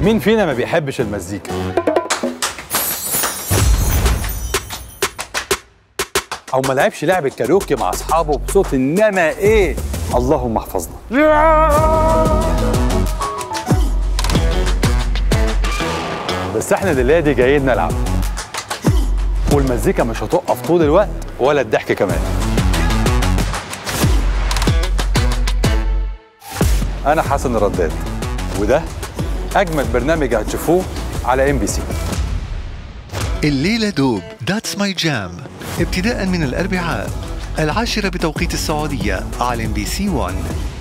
مين فينا ما بيحبش المزيكا او ما لعبش لعبه كاريوكي مع اصحابه بصوت انما ايه اللهم احفظنا بس احنا دلوقتي جايين نلعب والمزيكا مش هتقف طول الوقت ولا الضحك كمان انا حسن الرداد وده اجمد برنامج هتشوفوه على ام بي سي الليلة دوب ذاتس ماي جام ابتداء من الأربعاء العاشرة بتوقيت السعودية على ام بي سي 1